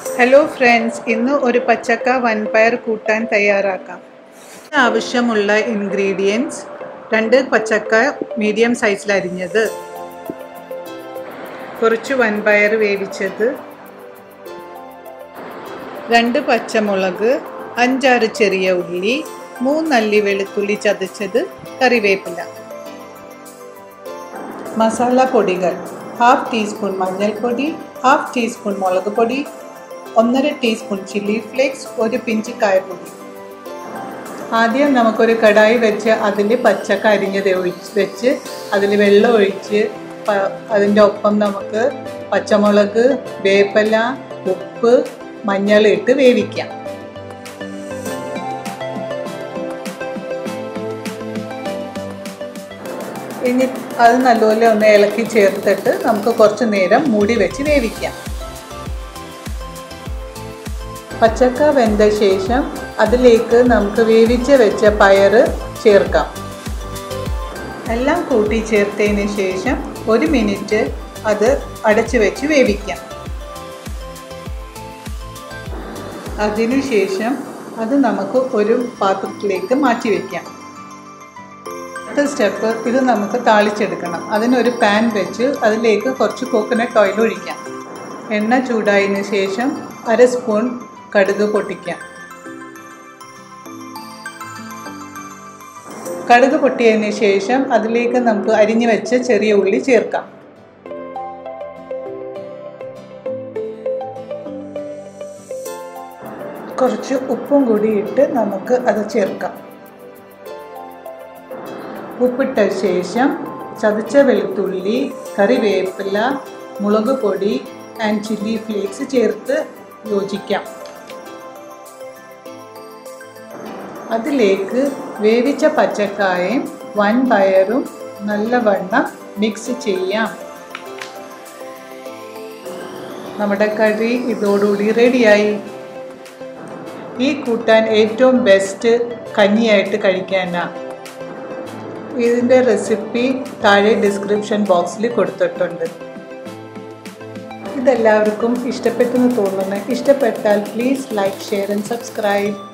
hello friends ഇന്ന് ഒരു പച്ചക്ക വൻപയർ കൂട്ടാൻ തയ്യാറാക്കാം ആവശ്യമുള്ള ഇൻഗ്രീഡിയൻസ് രണ്ട് പച്ചക്ക മീഡിയം സൈസിൽ അരിഞ്ഞത് കുറച്ച് വൻപയർ വേവിച്ചത് രണ്ട് പച്ചമുളക് അഞ്ചാറ് ചെറിയ ഉള്ളി മൂന്നല്ലി വെളുത്തുള്ളി ചതച്ചത് കറിവേപ്പില മസാല പൊടികൾ ഹാഫ് ടീസ്പൂൺ മഞ്ഞൾപ്പൊടി ഹാഫ് ടീസ്പൂൺ മുളക് പൊടി ഒന്നര ടീസ്പൂൺ ചില്ലി ഫ്ലേക്സ് ഒരു പിഞ്ച് കായപ്പൊടി ആദ്യം നമുക്കൊരു കടായി വെച്ച് അതിൽ പച്ചക്ക അരിഞ്ഞത് ഒഴിച്ച് വെച്ച് അതിൽ വെള്ളം ഒഴിച്ച് അതിൻ്റെ ഒപ്പം നമുക്ക് പച്ചമുളക് വേപ്പല ഉപ്പ് മഞ്ഞൾ ഇട്ട് വേവിക്കാം ഇനി അത് നല്ലപോലെ ഒന്ന് ഇളക്കി ചേർത്തിട്ട് നമുക്ക് കുറച്ച് നേരം മൂടി വെച്ച് വേവിക്കാം പച്ചക്ക വെന്ത ശേഷം അതിലേക്ക് നമുക്ക് വേവിച്ച് വെച്ച പയർ ചേർക്കാം എല്ലാം കൂട്ടി ചേർത്തതിന് ശേഷം ഒരു മിനിറ്റ് അത് അടച്ചു വെച്ച് വേവിക്കാം അതിനുശേഷം അത് നമുക്ക് ഒരു പാത്രത്തിലേക്ക് മാറ്റി വയ്ക്കാം അടുത്ത സ്റ്റെപ്പ് ഇത് നമുക്ക് താളിച്ചെടുക്കണം അതിനൊരു പാൻ വെച്ച് അതിലേക്ക് കുറച്ച് കോക്കനട്ട് ഓയിൽ ഒഴിക്കാം എണ്ണ ചൂടായതിന് ശേഷം അര സ്പൂൺ കടുക് പൊട്ടിക്കാം കടുക് പൊട്ടിയതിന് ശേഷം അതിലേക്ക് നമുക്ക് അരിഞ്ഞു വെച്ച ചെറിയ ഉള്ളി ചേർക്കാം കുറച്ച് ഉപ്പും കൂടി ഇട്ട് നമുക്ക് അത് ചേർക്കാം ഉപ്പിട്ട ശേഷം ചതച്ച വെളുത്തുള്ളി കറിവേപ്പില മുളക് പൊടി ആൻഡ് ചില്ലി ഫ്ലേക്സ് ചേർത്ത് യോജിക്കാം അതിലേക്ക് വേവിച്ച പച്ചക്കായയും വൻപയറും നല്ലവണ്ണം മിക്സ് ചെയ്യാം നമ്മുടെ കറി ഇതോടുകൂടി റെഡിയായി ഈ കൂട്ടാൻ ഏറ്റവും ബെസ്റ്റ് കഞ്ഞിയായിട്ട് കഴിക്കാനാണ് ഇതിൻ്റെ റെസിപ്പി താഴെ ഡിസ്ക്രിപ്ഷൻ ബോക്സിൽ കൊടുത്തിട്ടുണ്ട് ഇതെല്ലാവർക്കും ഇഷ്ടപ്പെട്ടെന്ന് തോന്നുന്നു ഇഷ്ടപ്പെട്ടാൽ please like share and subscribe